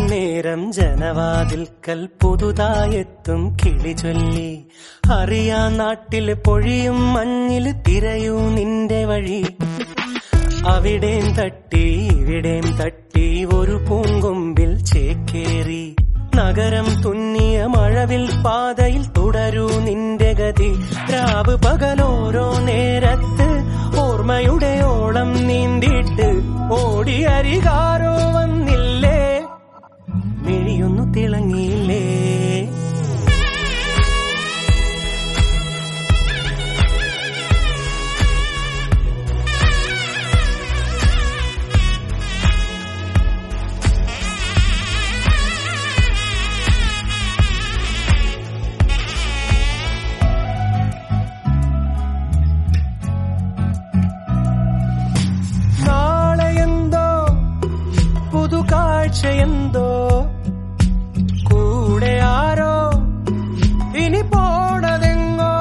നേരം ജനവാതിൽക്കൽ പുതുതായെത്തും കിളി ചൊല്ലി അറിയാ നാട്ടിൽ പൊഴിയും മഞ്ഞിൽ തിരയൂ നിന്റെ വഴി അവിടേം തട്ടി ഇവിടേം തട്ടി ഒരു പൂങ്കൊമ്പിൽ ചേക്കേറി നഗരം തുന്നിയ മഴവിൽ പാതയിൽ തുടരൂ നിന്റെ ഗതി രാവ് പകലോരോ നേരത്ത് ഓർമ്മയുടെ ഓളം നീന്തിയിട്ട് ഓടി അരികാരോ വന്നില്ലേ മിഴിയൊന്നു തിളങ്ങിയില്ലേ നാളെയെന്തോ പുതുകാഴ്ചയെന്തോ കൂടെ ആരോ ഇനി പോണതെങ്ങോ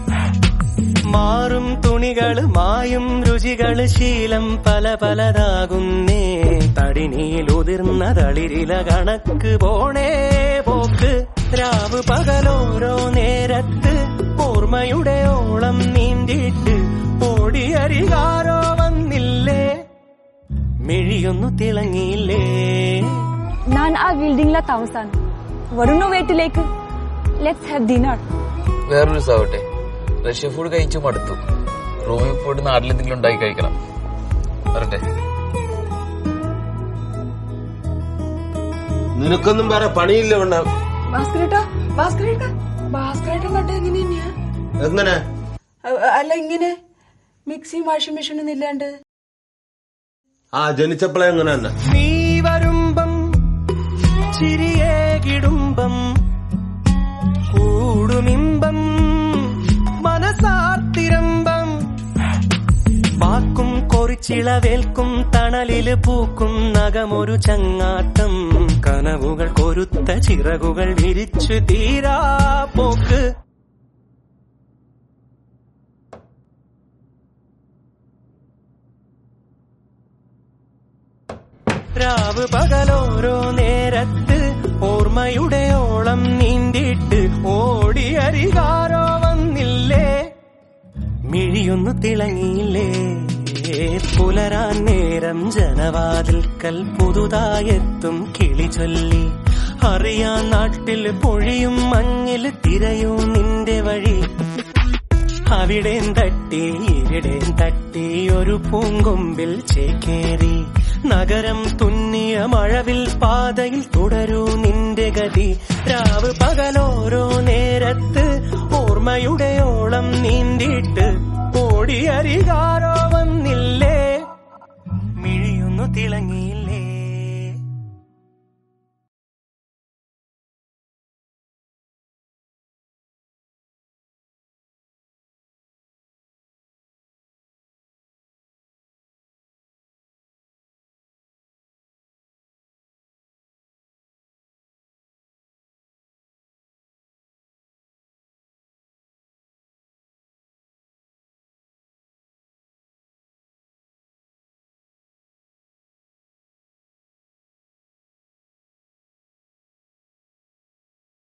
മാറും തുണികള് മായും രുചികള് ശീലം പല പലതാകുന്നേ തടിനിയിൽ ഉതിർന്ന തളിരില കണക്ക് പോണേ പോക്ക് രാവ് പകലോരോ നേരത്ത് ഓർമ്മയുടെ ഓളം നീന്തിയിട്ട് ഓടിയരികാരോ വന്നില്ലേ മിഴിയൊന്നു തിളങ്ങിയില്ലേ ഞാൻ ആ ബിൽഡിംഗിലെ താമസാണ് വരുന്നോ വീട്ടിലേക്ക് ലെറ്റ്സ് ഹാവ് ഡിന്നർ വേറൊരു സാവട്ടെ റഷ്യ ഫുഡ് കഴിച്ചു മടുത്തു റൂമിൽ പോയിട്ട് നാട്ടിലെന്തെങ്കിലും ഉണ്ടാക്കി കഴിക്കണം വരട്ടെ നിനക്കൊന്നും വേറെ പണിയില്ല വേണ്ട ഭാസ്കരേട്ടാ ഭാസ്കരേട്ടാ ഭാസ്കരേട്ടൻ കണ്ട എങ്ങനെ തന്നെയാ എങ്ങനെ അ- അല്ല ഇങ്ങനെ മിക്സിയും വാഷിംഗ് മെഷീനൊന്നും ഇല്ലാണ്ട് ആ ജനിച്ചപ്പോഴേ എങ്ങനെ തന്നെ നീ വരുമ്പം ചിരിയേകിടുമ്പം കൂടുമിമ്പം മനസാർത്തിരമ്പം വാക്കും കൊറിച്ചിളവേൽക്കും തണലില് പൂക്കും നഖമൊരു ചങ്ങാട്ടം കനവുകൾ കൊരുത്ത ചിറകുകൾ വിരിച്ചു തീരാ പോക്ക് രാവ് പകലോരോ നേരത്ത് ഓർമ്മയുടെ ഓളം നീന്തിയിട്ട് ഓടി അരികാരോ വന്നില്ലേ മിഴിയൊന്നു തിളങ്ങിയില്ലേ പുലരാൻ നേരം ജനവാതിൽക്കൽ പുതുതായെത്തും കിളി ചൊല്ലി അറിയാൻ നാട്ടിൽ പൊഴിയും മഞ്ഞിൽ തിരയൂ നിന്റെ വഴി അവിടേം തട്ടി ഇവിടേം തട്ടി ഒരു പൂങ്കൊമ്പിൽ ചേക്കേറി നഗരം തുന്നിയ മഴവിൽ പാതയിൽ തുടരൂ നിന്റെ ഗതി രാവ് പകലോരോ നേരത്ത് ഓർമ്മയുടെ ഓളം നീന്തിയിട്ട് ഓടിയരികാരോ വന്നില്ലേ മിഴിയൊന്നു തിളങ്ങിയില്ലേ